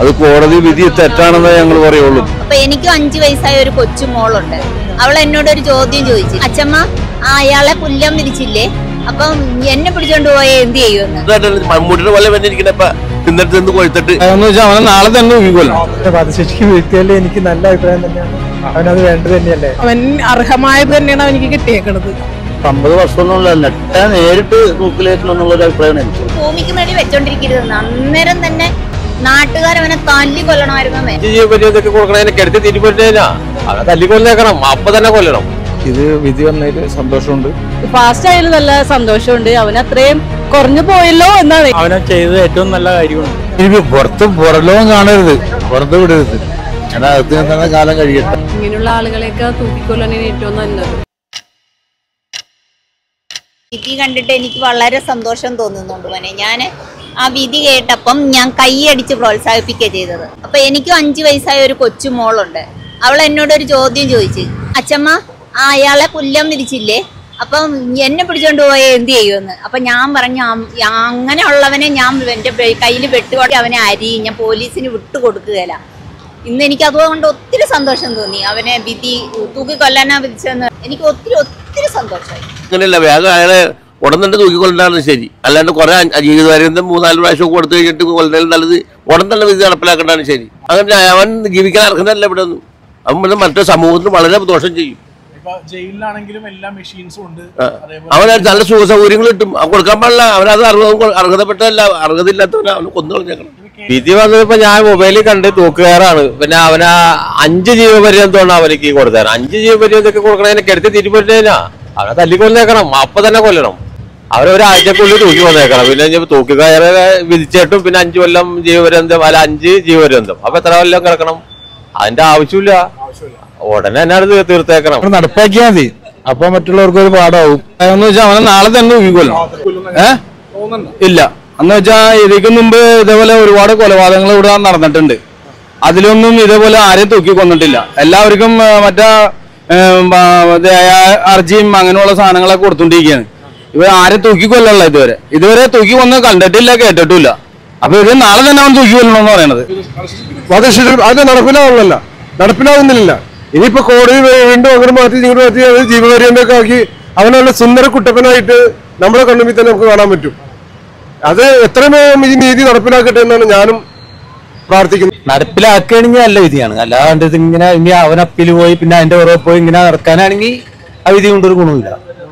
അത് കോടതി വിധി തെറ്റാണെന്നേ ഞങ്ങൾ പറയുള്ളൂ അപ്പൊ എനിക്കും അഞ്ചു വയസ്സായ ഒരു കൊച്ചു മോളുണ്ട് അവൾ എന്നോട് ഒരു ചോദ്യം ചോദിച്ചു അച്ഛമ്മ ആ അയാളെ പുല്ലം വിരിച്ചില്ലേ അപ്പം എന്നെ പിടിച്ചോണ്ട് പോയ എന്ത് ചെയ്യുമെന്ന് മമ്മൂട്ടിയുടെ പോലെ വന്നിരിക്കണപ്പ തിന്നിട്ട് നിന്ന് കൊഴുത്തിട്ട് എന്ന് വെച്ചാൽ അവനെ നാളെ തന്നെ തൂക്കിക്കൊല്ലണം വധശിക്ഷയ്ക്ക് വീഴ്ത്തിയതിൽ എനിക്ക് നല്ല അഭിപ്രായം തന്നെയാണ് അവനത് വേണ്ടത് തന്നെയല്ലേ അവൻ അർഹമായത് തന്നെയാണ് അവനിക്ക് കിട്ടിയേക്കണത് അമ്പത് വർഷമൊന്നുമില്ല നെട്ട നേരിട്ട് തൂക്കിലേറ്റണമെന്നുള്ള ഒരു അഭിപ്രായമാണ് എനിക്ക് ഭൂമിക്ക് മേടി വെച്ചോണ്ടിരിക്കരുതെന്ന് അന്നേരം തന്നെ നാട്ടുകാരവനെ തല്ലി കൊല്ലണമായിരുന്നേ ജീവപര്യതൊക്കെ കൊടുക്കണതിനെ കെടുത്തി തിരിപ്പറ്റേനാ അവനെ തല്ലിക്കൊല്ലേക്കണം അപ്പൊ തന്നെ കൊല്ലണം ഇത് വിധി വന്നതിൽ സന്തോഷമുണ്ട് ഫാസ്റ്റ് ആയാലും നല്ല സന്തോഷമുണ്ട് അവൻ അത്രയും കുറഞ്ഞു പോയല്ലോ എന്നാണ് അവനെ ചെയ്തത് ഏറ്റവും നല്ല കാര്യമാണ് ഇനി പുറത്ത് പുറലോകം കാണരുത് പുറത്ത് വിടരുത് ഞാൻ അകത്ത് തന്നെ കാലം കഴിയട്ടെ ഇങ്ങനെയുള്ള ആളുകളെയൊക്കെ തൂക്കിക്കൊല്ലാനാണ് ഏറ്റവും നല്ലത് വിധി കണ്ടിട്ട് എനിക്ക് വളരെ സന്തോഷം തോന്നുന്നുണ്ട് മോനെ ഞാൻ ആ വിധി കേട്ടപ്പം ഞാൻ കൈയടിച്ച് പ്രോത്സാഹിപ്പിക്കുക ചെയ്തത് അപ്പൊ എനിക്കും അഞ്ചു വയസ്സായ ഒരു കൊച്ചു മോളുണ്ട് അവൾ എന്നോട് ഒരു ചോദ്യം ചോദിച്ചു അച്ഛമ്മ ആ അയാളെ പുല്ലം വിരിച്ചില്ലേ അപ്പം എന്നെ പിടിച്ചോണ്ട് പോയ എന്ത് ചെയ്യുമെന്ന് അപ്പൊ ഞാൻ പറഞ്ഞു "അം- അങ്ങനെയുള്ളവനെ ഞാൻ എന്റെ കയ്യിൽ വെട്ടുകൊടി അവനെ അരിയും ഞാൻ പോലീസിന് വിട്ടുകൊടുക്കുകയില്ല ഇന്ന് എനിക്ക് അതുകൊണ്ട് ഒത്തിരി സന്തോഷം തോന്നി അവനെ വിധി തൂക്കിക്കൊല്ലാനാ വിധിച്ചെന്ന് എനിക്ക് ഒത്തിരി ഒത്തിരി സന്തോഷമായി അങ്ങനെയല്ല വേഗം അയാളെ ഉടൻ തന്നെ തൂക്കിക്കൊല്ലാണ് ശരി അല്ലാണ്ട് കുറെ ജീവിതപര്യന്തം മൂന്നാല് പ്രാവശ്യം കൊടുത്തു കഴിഞ്ഞിട്ട് കൊല്ലുന്നതിൽ നല്ലത് ഉടൻ തന്നെ വിധി നടപ്പിലാക്കേണ്ടതാണ് ശരി അങ്ങനെ അവൻ ജീവിക്കാൻ അർഹനല്ല ഇവിടെ ഒന്നും അവൻ പിന്നെ മറ്റേ സമൂഹത്തിന് വളരെ ദോഷം ചെയ്യും ഇപ്പൊ ജയിലിലാണെങ്കിലും എല്ലാ മെഷീൻസും ഉണ്ട് ആ. അവന് നല്ല സുഖ സൗകര്യങ്ങൾ കിട്ടും അവൻ കൊടുക്കാൻ പാടില്ല അവനത് അർഹത അർഹതപ്പെട്ടല്ല അർഹതയില്ലാത്തവനെ അവന് കൊന്നു കളഞ്ഞേക്കണം വിധി വന്നപ്പോ ഞാൻ മൊബൈലിൽ കണ്ട് തൂക്കുകയറാണ് പിന്നെ അവന് അഞ്ച് ജീവപര്യന്തമാണ് അവനിക്ക് കൊടുത്തത് അഞ്ച് ജീവപര്യന്തൊക്കെ കൊടുക്കണതിനെ കെടുത്തി തിരിപ്പറ്റേനാ അവനെ തല്ലിക്കൊല്ലേക്കണം അപ്പൊ തന്നെ കൊല്ലണം അവരെ ഒരാഴ്ചക്കുള്ളിൽ തൂക്കി വന്നേക്കണം പിന്നെ ഇനി തൂക്കി കയറ് വിധിച്ചിട്ടും പിന്നെ അഞ്ചു കൊല്ലം ജീവപര്യന്തം അല്ല അഞ്ച് ജീവപര്യന്തം അപ്പൊ എത്ര കൊല്ലം കിടക്കണം അതിന്റെ ആവശ്യമില്ല ഉടനെ തന്നെ അത് തീർത്തേക്കണം അവിടെ നടപ്പാക്കിയാൽ മതി അപ്പൊ മറ്റുള്ളവർക്ക് ഒരു പാടാവും എന്ന് വെച്ചാൽ അവനെ നാളെ തന്നെ തൂക്കിക്കൊല്ലണം ഏ ഇല്ല എന്ന് വെച്ചാൽ ഇതിക്ക് മുമ്പ് ഇതേപോലെ ഒരുപാട് കൊലപാതകങ്ങൾ ഇവിടെ നടന്നിട്ടുണ്ട് അതിലൊന്നും ഇതേപോലെ ആരെയും തൂക്കി കൊന്നിട്ടില്ല എല്ലാവർക്കും ആ, മറ്റേ ഏ, ബ- മറ്റേ അർജിയും അങ്ങനെയുള്ള സാധനങ്ങളൊക്കെ കൊടുത്തോണ്ടിരിക്കുകയാണ് ഇവർ ആരെ തൂക്കി കൊല്ലല്ല ഇതുവരെ ഇതുവരെ തൂക്കി കൊന്ന് കണ്ടിട്ടില്ല കേട്ടിട്ടില്ല അപ്പൊ ഇത് നാളെ തന്നെ അവൻ തൂക്കി കൊല്ലണമെന്ന് പറയണത് വധശിക്ഷ അത് നടപ്പിലാവുന്നില്ല നടപ്പിലാവുന്നില്ല ഇനിയിപ്പോ കോടതി വീണ്ടും അങ്ങനെ മാറ്റി ഇങ്ങോട്ട് മാറ്റി അത് ജീവപര്യന്തമൊക്കെ ആക്കി അവനുള്ള സുന്ദര കുട്ടപ്പനായിട്ട് നമ്മുടെ കണ്ണുമ്പിൽ തന്നെ നമുക്ക് കാണാൻ പറ്റും അത് എത്രയും വേഗം ഈ നീതി നടപ്പിലാക്കട്ടെ എന്നാണ് ഞാനും പ്രാർത്ഥിക്കുന്നത് നടപ്പിലാക്കുകയാണെങ്കിൽ നല്ല വിധിയാണ് അല്ലാണ്ട് ഇതിങ്ങനെ ഇനി അവൻ അപ്പീൽ പോയി പിന്നെ അതിന്റെ പുറകെ പോയി ഇങ്ങനെ നടക്കാനാണെങ്കിൽ ആ വിധി കൊണ്ടൊരു ഗുണമില്ല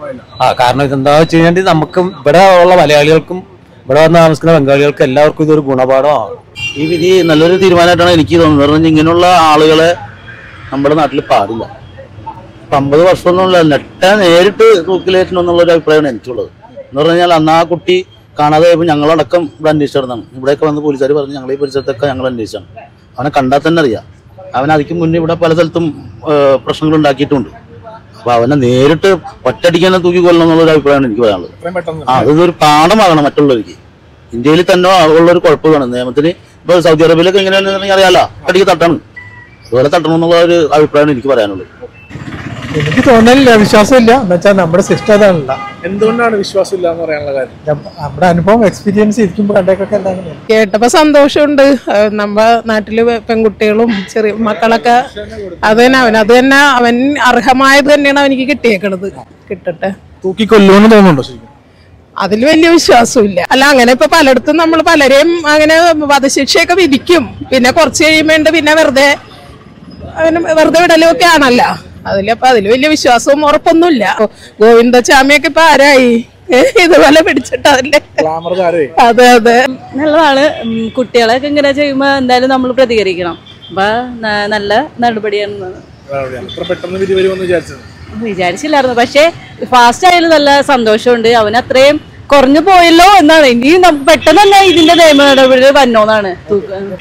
ആ കാരണം ഇതെന്താ വെച്ച് കഴിഞ്ഞാൽ നമുക്കും ഇവിടെ ഉള്ള മലയാളികൾക്കും ഇവിടെ വന്ന് താമസിക്കുന്ന ബംഗാളികൾക്കും എല്ലാവർക്കും ഇതൊരു ഗുണപാഠമാണ് ഈ വിധി നല്ലൊരു തീരുമാനമായിട്ടാണ് എനിക്ക് തോന്നുന്നത് കാരണം ഇങ്ങനെയുള്ള ആളുകളെ നമ്മുടെ നാട്ടിൽ പാടില്ല ഇപ്പൊ അമ്പത് വർഷമൊന്നുമില്ല നെട്ട നേരിട്ട് തൂക്കിലേറ്റണമെന്നുള്ള ഒരു അഭിപ്രായമാണ് എനിക്കുള്ളത് എന്ന് പറഞ്ഞു കഴിഞ്ഞാൽ അന്ന് ആ കുട്ടി കാണാതെ പോയപ്പോൾ ഞങ്ങളടക്കം ഇവിടെ അന്വേഷിച്ചിരുന്നതാണ് ഇവിടെയൊക്കെ വന്ന് പോലീസുകാർ പറഞ്ഞു ഞങ്ങൾ ഈ പരിസരത്തൊക്കെ ഞങ്ങൾ അന്വേഷിച്ചാണ് അവനെ കണ്ടാൽ തന്നെ അറിയാം അവൻ അതിക്ക് മുന്നേ ഇവിടെ പല സ്ഥലത്തും പ്രശ്നങ്ങൾ ഉണ്ടാക്കിയിട്ടുണ്ട് അപ്പൊ അവനെ നേരിട്ട് ഒറ്റയടിക്ക് തന്നെ തൂക്കി കൊല്ലണം എന്നുള്ളൊരു അഭിപ്രായമാണ് എനിക്ക് പറയാനുള്ളത് ഇത്രയും പെട്ടെന്ന് ആ അതൊരു പാഠമാകണം മറ്റുള്ളവർക്ക് ഇന്ത്യയിൽ തന്നെ ഉള്ള ഒരു കുഴപ്പമാണ് നിയമത്തിന് ഇപ്പൊ സൗദി അറേബ്യയിലൊക്കെ എങ്ങനെയാണെന്ന് അറിയാലോ അടിക്ക് തട്ടണം അതുപോലെ തട്ടണം എന്നുള്ള ഒരു അഭിപ്രായമാണ് എനിക്ക് പറയാനുള്ളത് എനിക്ക് തോന്നലില്ല വിശ്വാസമില്ല എന്ന് വെച്ചാൽ നമ്മുടെ സിസ്റ്റം അതാണല്ല എന്തുകൊണ്ടാണ് വിശ്വാസം ഇല്ല എന്ന് പറയാനുള്ള കാര്യം നമ്മുടെ അനുഭവം എക്സ്പീരിയൻസ് ഇരിക്കുമ്പോൾ കണ്ടേക്കൊക്കെ എല്ലാം അങ്ങനെയാണ് കേട്ടപ്പോ സന്തോഷമുണ്ട് ഏഹ് നമ്മുടെ നാട്ടില് പെൺകുട്ടികളും ചെറിയ മക്കളൊക്കെ അത് തന്നെ അവൻ അത് തന്നെ അവൻ അർഹമായത് തന്നെയാണ് അവനിക്ക് കിട്ടിയേക്കണത് കിട്ടട്ടെ തൂക്കിക്കൊല്ലുമെന്ന് തോന്നുന്നുണ്ടോ ശരിക്കും അതിൽ വലിയ വിശ്വാസമില്ല അല്ല അങ്ങനെ ഇപ്പൊ പലയിടത്തും നമ്മൾ പലരെയും അങ്ങനെ വധശിക്ഷയൊക്കെ വിധിക്കും പിന്നെ കുറച്ച് കഴിയുമ്പോണ്ട് പിന്നെ വെറുതെ അങ്ങനെ വെറുതെ വിടലും ഒക്കെ ആണല്ലോ അതിലപ്പൊ അതിൽ വലിയ വിശ്വാസവും ഉറപ്പൊന്നുമില്ല ഗോവിന്ദചാമിയൊക്കെ ഇപ്പൊ ആരായി ഇതുപോലെ പിടിച്ചിട്ടതല്ലേ ഗ്ലാമർ താരേ അതെ അതെ നല്ലതാണ് ഉം, കുട്ടികളൊക്കെ ഇങ്ങനെ ചെയ്യുമ്പോൾ എന്തായാലും നമ്മൾ പ്രതികരിക്കണം അപ്പൊ ന- നല്ല നടപടിയാണ് ഇത്ര പെട്ടെന്ന് വിധി വരുമെന്ന് വിചാരിച്ചത് വിചാരിച്ചില്ലായിരുന്നു പക്ഷേ ഫാസ്റ്റ് ആയാലും നല്ല സന്തോഷമുണ്ട് അവൻ അത്രയും കുറഞ്ഞു പോയല്ലോ എന്നാണ് ഇനി നമുക്ക് പെട്ടെന്ന് തന്നെ ഇതിന്റെ നിയമ നടപടി വന്നോന്നാണ് തൂക്ക